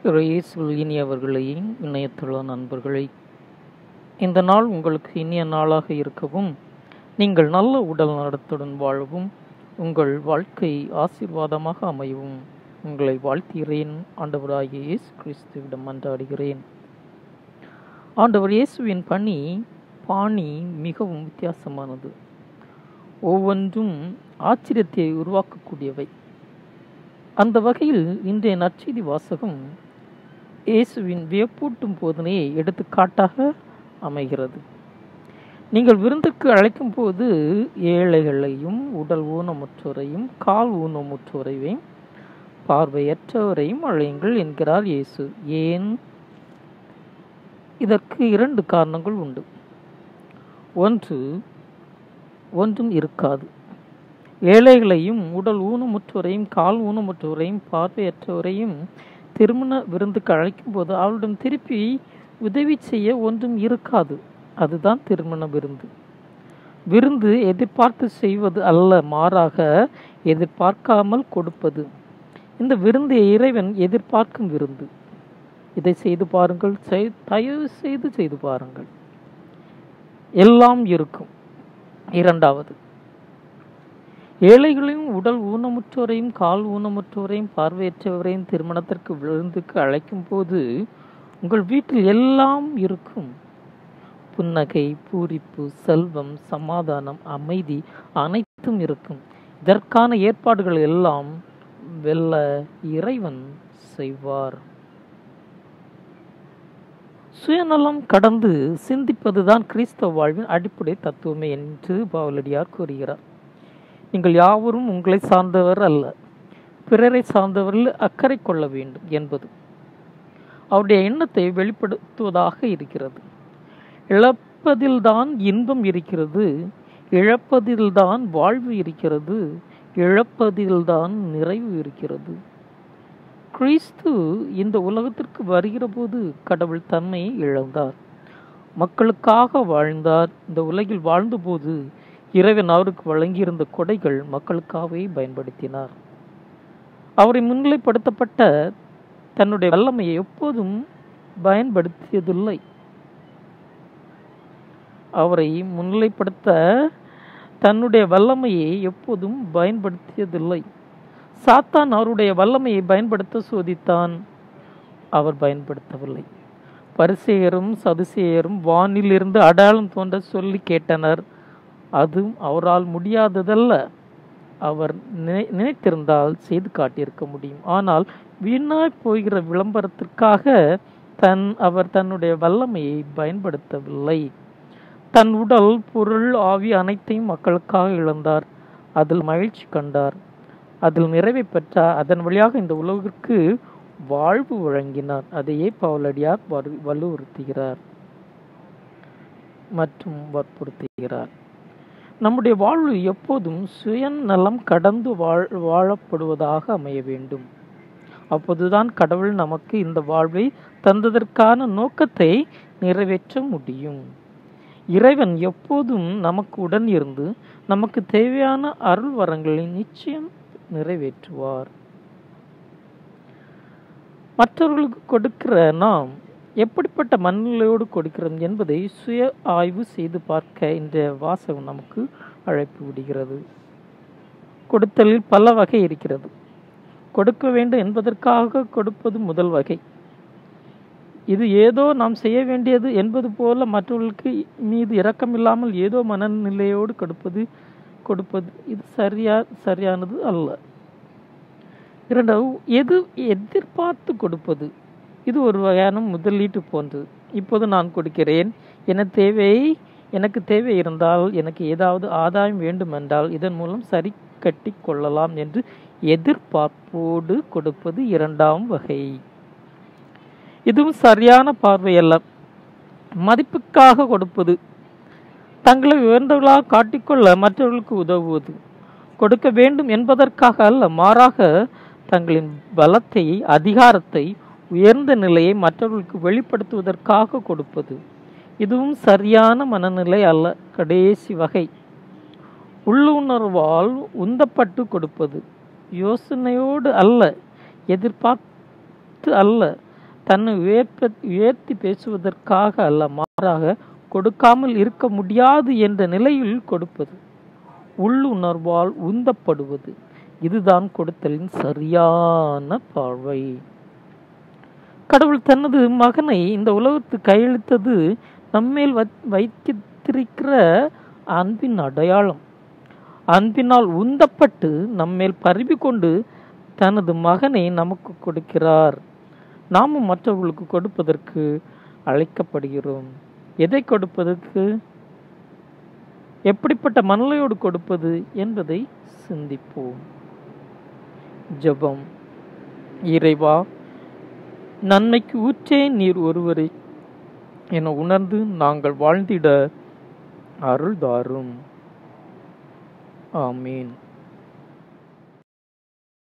இயேசுவில் இனியவர்களை இணையத்துள்ள நண்பர்களை இந்த நாள் உங்களுக்கு இனிய நாளாக இருக்கவும் நீங்கள் நல்ல உடல் நலத்துடன் வாழவும் உங்கள் வாழ்க்கை ஆசீர்வாதமாக அமையவும் உங்களை வாழ்த்துகிறேன் ஆண்டவராகிய இயேசு கிறிஸ்துவிடம் மன்றாடுகிறேன் ஆண்டவர் இயேசுவின் பணி பாணி மிகவும் வித்தியாசமானது ஒவ்வொன்றும் ஆச்சரியத்தை உருவாக்கக்கூடியவை அந்த வகையில் இன்றைய நற்செய்தி வாசகம் இயேசுவின் வியப்பூட்டும் போதனையை எடுத்துக்காட்டாக அமைகிறது நீங்கள் விருந்துக்கு அழைக்கும் போது ஏழைகளையும் உடல் ஊனமுற்றோரையும் கால் ஊனமுற்றோரையும் பார்வையற்றவரையும் அழையுங்கள் என்கிறார் இயேசு ஏன் இதற்கு இரண்டு காரணங்கள் உண்டு ஒன்று ஒன்றும் இருக்காது ஏழைகளையும் உடல் ஊனமுற்றோரையும் கால் ஊனமுற்றோரையும் பார்வையற்றவரையும் திருமண விருந்துக்கு அழைக்கும் போது அவளிடம் திருப்பி உதவி செய்ய ஒன்றும் இருக்காது அதுதான் திருமண விருந்து விருந்து எதிர்பார்த்து செய்வது அல்ல மாறாக எதிர்பார்க்காமல் கொடுப்பது இந்த விருந்து இறைவன் எதிர்பார்க்கும் விருந்து இதை செய்து பாருங்கள் தயவு செய்து செய்து பாருங்கள் எல்லாம் இருக்கும் இரண்டாவது ஏழைகளையும் உடல் ஊனமுற்றோரையும் கால் ஊனமுற்றோரையும் பார்வையற்றவரையும் திருமணத்திற்கு விருந்துக்கு அழைக்கும் போது உங்கள் வீட்டில் எல்லாம் இருக்கும் புன்னகை பூரிப்பு செல்வம் சமாதானம் அமைதி அனைத்தும் இருக்கும் இதற்கான ஏற்பாடுகள் எல்லாம் வெல்ல இறைவன் செய்வார் சுயநலம் கடந்து சிந்திப்பதுதான் கிறிஸ்தவ வாழ்வின் அடிப்படை தத்துவமே என்று பாவலடியார் கூறுகிறார் நீங்கள் யாவரும் உங்களை சார்ந்தவர் அல்ல பிறரை சார்ந்தவர்கள் அக்கறை கொள்ள வேண்டும் என்பது அவருடைய எண்ணத்தை வெளிப்படுத்துவதாக இருக்கிறது இழப்பதில்தான் இன்பம் இருக்கிறது இழப்பதில்தான் வாழ்வு இருக்கிறது இழப்பதில்தான் நிறைவு இருக்கிறது கிறிஸ்து இந்த உலகத்திற்கு வருகிற போது கடவுள் தன்மையை இழந்தார் மக்களுக்காக வாழ்ந்தார் இந்த உலகில் வாழ்ந்தபோது இறைவன் அவருக்கு வழங்கியிருந்த கொடைகள் மக்களுக்காகவே பயன்படுத்தினார் அவரை முன்னிலைப்படுத்தப்பட்ட தன்னுடைய வல்லமையை எப்போதும் பயன்படுத்தியதில்லை அவரை முன்னிலைப்படுத்த தன்னுடைய வல்லமையை எப்போதும் பயன்படுத்தியதில்லை சாத்தான் அவருடைய வல்லமையை பயன்படுத்த சோதித்தான் அவர் பயன்படுத்தவில்லை பரிசெயரும் சதுசேயரும் வானிலிருந்து அடையாளம் தோன்ற சொல்லி கேட்டனர் அதுவும் அவரால் முடியாததல்ல அவர் நினை நினைத்திருந்தால் செய்து காட்டியிருக்க முடியும் ஆனால் வீணாய் போகிற விளம்பரத்திற்காக தன் அவர் தன்னுடைய வல்லமையை பயன்படுத்தவில்லை தன் உடல் பொருள் ஆவி அனைத்தையும் மக்களுக்காக இழந்தார் அதில் மகிழ்ச்சி கண்டார் அதில் நிறைவை பெற்றார் அதன் வழியாக இந்த உலகிற்கு வாழ்வு வழங்கினார் அதையே பவுலடியார் வலுவுறுத்துகிறார் மற்றும் வற்புறுத்துகிறார் நம்முடைய வாழ்வு எப்போதும் சுயநலம் கடந்து வாழ் வாழப்படுவதாக அமைய வேண்டும் அப்போதுதான் கடவுள் நமக்கு இந்த வாழ்வை தந்ததற்கான நோக்கத்தை நிறைவேற்ற முடியும் இறைவன் எப்போதும் நமக்கு உடன் இருந்து நமக்கு தேவையான அருள் வரங்களை நிச்சயம் நிறைவேற்றுவார் மற்றவர்களுக்கு கொடுக்கிற நாம் எப்படிப்பட்ட மனநிலையோடு கொடுக்கிறோம் என்பதை சுய ஆய்வு செய்து பார்க்க இந்த வாசகம் நமக்கு அழைப்பு விடுகிறது கொடுத்தலில் பல வகை இருக்கிறது கொடுக்க வேண்டும் என்பதற்காக கொடுப்பது முதல் வகை இது ஏதோ நாம் செய்ய வேண்டியது என்பது போல மற்றவர்களுக்கு மீது இரக்கமில்லாமல் ஏதோ மனநிலையோடு கொடுப்பது கொடுப்பது இது சரியா சரியானது அல்ல இரண்டாவது எது எதிர்பார்த்து கொடுப்பது இது ஒரு வகையான முதலீட்டு போன்றது இப்போது நான் கொடுக்கிறேன் என தேவை எனக்கு தேவை இருந்தால் எனக்கு ஏதாவது ஆதாயம் வேண்டுமென்றால் இதன் மூலம் சரி கட்டி கொள்ளலாம் என்று எதிர்பார்ப்போடு கொடுப்பது இரண்டாம் வகை இதுவும் சரியான பார்வை அல்ல மதிப்புக்காக கொடுப்பது தங்களை உயர்ந்தவர்களாக காட்டிக்கொள்ள மற்றவர்களுக்கு உதவுவது கொடுக்க வேண்டும் என்பதற்காக அல்ல மாறாக தங்களின் பலத்தை அதிகாரத்தை உயர்ந்த நிலையை மற்றவர்களுக்கு வெளிப்படுத்துவதற்காக கொடுப்பது இதுவும் சரியான மனநிலை அல்ல கடைசி வகை உள்ளுணர்வால் உந்தப்பட்டு கொடுப்பது யோசனையோடு அல்ல எதிர்பார்த்து அல்ல தன்னை உயர்த்த உயர்த்தி பேசுவதற்காக அல்ல மாறாக கொடுக்காமல் இருக்க முடியாது என்ற நிலையில் கொடுப்பது உள்ளுணர்வால் உந்தப்படுவது இதுதான் கொடுத்தலின் சரியான பார்வை கடவுள் தனது மகனை இந்த உலகத்துக்கு கையளித்தது நம்மேல் வ- வைத்திருக்கிற அன்பின் அடையாளம் அன்பினால் உந்தப்பட்டு நம்மேல் பரவி கொண்டு தனது மகனை நமக்கு கொடுக்கிறார் நாமும் மற்றவர்களுக்கு கொடுப்பதற்கு அழைக்கப்படுகிறோம் எதை கொடுப்பதற்கு எப்படிப்பட்ட மனநிலையோடு கொடுப்பது என்பதை சிந்திப்போம் ஜெபம் இறைவா நன்மைக்கு ஊற்றே நீர் ஒருவரை என உணர்ந்து நாங்கள் வாழ்ந்திட அருள் தாரும் ஆமீன்